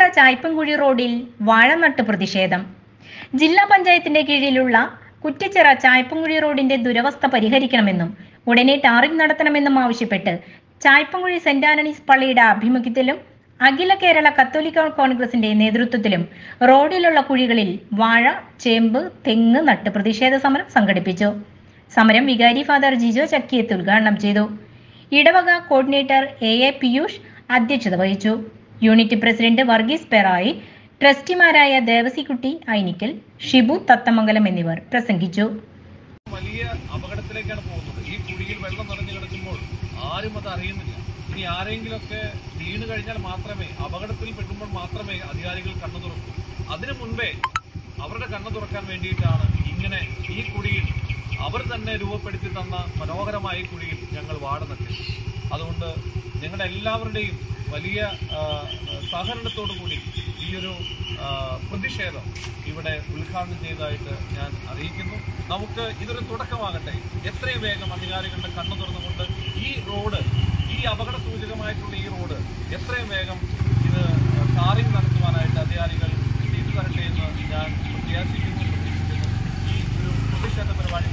ചായ്പൻകുഴി റോഡിൽ വാഴനട്ട് പ്രതിഷേധം ജില്ലാ പഞ്ചായത്തിന്റെ കീഴിലുള്ള കുറ്റിച്ചിറ ചായ്പൻകുഴി റോഡിന്റെ ദുരവസ്ഥ പരിഹരിക്കണമെന്നും ഉടനെ ടാറിംഗ് നടത്തണമെന്നും ആവശ്യപ്പെട്ട് ചായ്പൻകുഴി സെന്റ് ആന്റണീസ് പള്ളിയുടെ ആഭിമുഖ്യത്തിലും അഖില കേരള കത്തോലിക്ക കോൺഗ്രസിന്റെ നേതൃത്വത്തിലും റോഡിലുള്ള കുഴികളിൽ വാഴ ചേമ്പ് തെങ്ങ് നട്ട് പ്രതിഷേധ സമരം സംഘടിപ്പിച്ചു സമരം വികാരി ഫാദർ ജിജോ ചക്കിയത്ത് ഉദ്ഘാടനം ചെയ്തു ഇടവക കോർഡിനേറ്റർ എ എ പിയൂഷ് അധ്യക്ഷത വഹിച്ചു യൂണിറ്റ് പ്രസിഡന്റ് വർഗീസ് പെറായി ട്രസ്റ്റിമാരായ ദേവസിക്കുട്ടി ഐനിക്കൽ ഷിബു തത്തമംഗലം എന്നിവർ പ്രസംഗിച്ചു വലിയ അപകടത്തിലേക്കാണ് പോകുന്നത് ഈ കുഴിയിൽ വെള്ളം നിറഞ്ഞു കിടക്കുമ്പോൾ ആരും അത് അറിയുന്നില്ല ഇനി ആരെങ്കിലുമൊക്കെ വീണ് കഴിഞ്ഞാൽ മാത്രമേ അപകടത്തിൽ പെടുമ്പോൾ മാത്രമേ അധികാരികൾ കണ്ണു തുറക്കൂ അതിനു മുൻപേ അവരുടെ കണ്ണു തുറക്കാൻ വേണ്ടിയിട്ടാണ് ഇങ്ങനെ ഈ കുഴിയിൽ അവർ തന്നെ രൂപപ്പെടുത്തി തന്ന മനോഹരമായ ഈ കുഴിയിൽ ഞങ്ങൾ വാട നട്ടു അതുകൊണ്ട് ഞങ്ങളുടെ എല്ലാവരുടെയും വലിയ ആ, സഹകരണത്തോടു കൂടി ഈ ഒരു ആ, പ്രതിഷേധം ഇവിടെ ഉദ്ഘാടനം ചെയ്തതായിട്ട് ഞാൻ അറിയിക്കുന്നു നമുക്ക് ഇതൊരു തുടക്കമാകട്ടെ എത്രയും വേഗം അധികാരികളുടെ കണ്ണു തുറന്നുകൊണ്ട് ഈ റോഡ് ഈ അപകട സൂചകമായിട്ടുള്ള ഈ റോഡ് എത്രയും വേഗം ഇത് ടാറിംഗ് നടത്തുവാനായിട്ട് അധികാരികൾ ചെയ്തു തരട്ടെ എന്ന് ഞാൻ പ്രത്യാശിക്കുന്നു പ്രതീക്ഷിക്കുന്നു ഈ ഒരു പ്രതിഷേധ പരിപാടി